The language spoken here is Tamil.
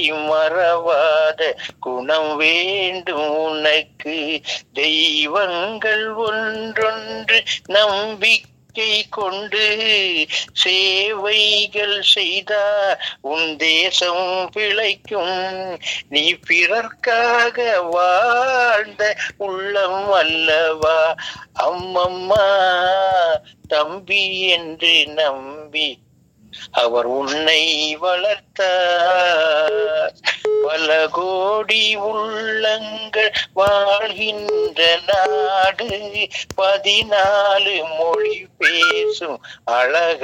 மறவாத குணம் வேண்டும் உனக்கு தெய்வங்கள் ஒன்றொன்று நம்பிக்கை கொண்டு சேவைகள் செய்தார் உன் தேசம் பிழைக்கும் நீ பிறர்க்காக வாழ்ந்த உள்ளம் அல்லவா அம்மம்மா தம்பி என்று நம்பி அவர் உன்னை வளர்த்தார் பல கோடி உள்ளங்கள் வாழ்கின்ற நாடு பதினாலு மொழி பேசும் அழக